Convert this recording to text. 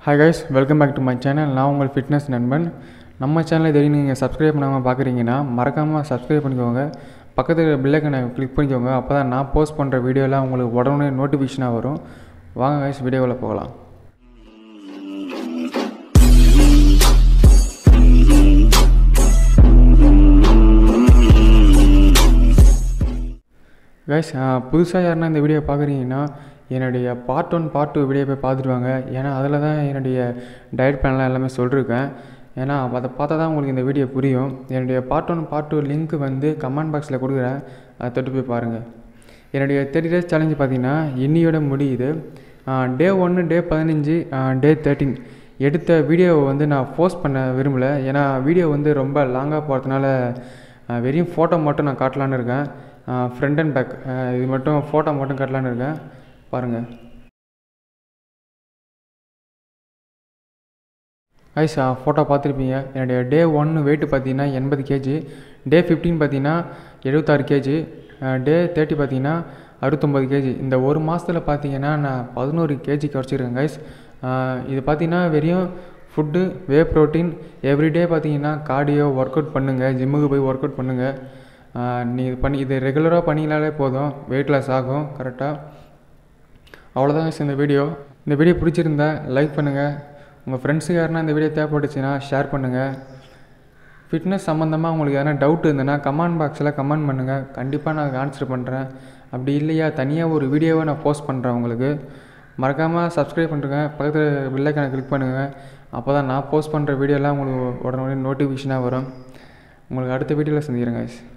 hi guys welcome back to my channel நான் உங்கள் fitness நண்பன் நம்ம சேனலை திடீர்னு நீங்கள் சப்ஸ்கிரைப் பண்ணாமல் பார்க்குறீங்கன்னா மறக்காமல் சப்ஸ்கிரைப் பண்ணிக்கோங்க பக்கத்தில் பில்லைக்கனை கிளிக் பண்ணிக்கோங்க அப்போ தான் நான் போஸ்ட் பண்ணுற வீடியோலாம் உங்களுக்கு உடனே நோட்டிஃபிகேஷனாக வரும் வாங்க கைஸ் வீடியோவில் போகலாம் கைஸ் புதுசாக யாருன்னா இந்த வீடியோ பார்க்குறீங்கன்னா என்னுடைய part one part two video போய் பார்த்துட்டு வாங்க ஏன்னா அதில் தான் என்னுடைய டயட் பிளான்லாம் எல்லாமே சொல்லியிருக்கேன் ஏன்னா அதை பார்த்தா தான் உங்களுக்கு இந்த வீடியோ புரியும் என்னுடைய part one part two link வந்து கமெண்ட் பாக்ஸில் கொடுக்குறேன் அதை தொட்டு போய் பாருங்கள் என்னுடைய தேர்ட்டி டேஸ் சேலஞ்சு பார்த்தீங்கன்னா இன்னியோட முடியுது டே ஒன்று டே பதினஞ்சு டே தேர்ட்டின் எடுத்த வீடியோவை வந்து நான் போஸ்ட் பண்ண விரும்பலை ஏன்னா வீடியோ வந்து ரொம்ப லாங்காக போகிறதுனால வெறும் ஃபோட்டோ மட்டும் நான் காட்டலான்னு இருக்கேன் ஃப்ரண்ட் அண்ட் பேக் இது மட்டும் ஃபோட்டோ மட்டும் காட்டலான்னு இருக்கேன் பாருங்கள் ஐஸ் ஃபோட்டோ பார்த்துருப்பீங்க என்னுடைய டே ஒன்று வெயிட்டு பார்த்தீங்கன்னா எண்பது கேஜி டே ஃபிஃப்டீன் பார்த்தீங்கன்னா எழுபத்தாறு கேஜி டே தேர்ட்டி பார்த்தீங்கன்னா அறுபத்தொம்பது கேஜி இந்த ஒரு மாதத்தில் பார்த்தீங்கன்னா நான் பதினோரு கேஜி குறைச்சிருக்கேன் கைஸ் இது பார்த்தீங்கன்னா வெறும் ஃபுட்டு வே ப்ரோட்டீன் எவ்ரிடே பார்த்தீங்கன்னா கார்டியோ ஒர்க் அவுட் பண்ணுங்கள் ஜிம்முக்கு போய் ஒர்க் அவுட் பண்ணுங்கள் நீ இது பண்ணி இது ரெகுலராக பண்ணிங்கனாலே போதும் வெயிட் லாஸ் ஆகும் கரெக்டாக அவ்வளோதான் இந்த வீடியோ இந்த வீடியோ பிடிச்சிருந்தா லைக் பண்ணுங்கள் உங்கள் ஃப்ரெண்ட்ஸுக்கு யாருன்னா இந்த வீடியோ தேவைப்பட்டுச்சுன்னா ஷேர் பண்ணுங்கள் ஃபிட்னஸ் சம்மந்தமாக உங்களுக்கு எதனா டவுட் இருந்ததுன்னா கமெண்ட் பாக்ஸில் கமெண்ட் பண்ணுங்கள் கண்டிப்பாக நான் ஆன்சர் பண்ணுறேன் அப்படி இல்லையா தனியாக ஒரு வீடியோவை நான் போஸ்ட் பண்ணுறேன் உங்களுக்கு மறக்காமல் சப்ஸ்கிரைப் பண்ணுறேங்க பக்கத்தில் பில்லைக்கான கிளிக் பண்ணுங்கள் அப்போ தான் நான் போஸ்ட் பண்ணுற வீடியோலாம் உங்களுக்கு உடனே நோட்டிஃபிகேஷனாக வரும் உங்களுக்கு அடுத்த வீடியோவில் சந்திக்கிறேன் guys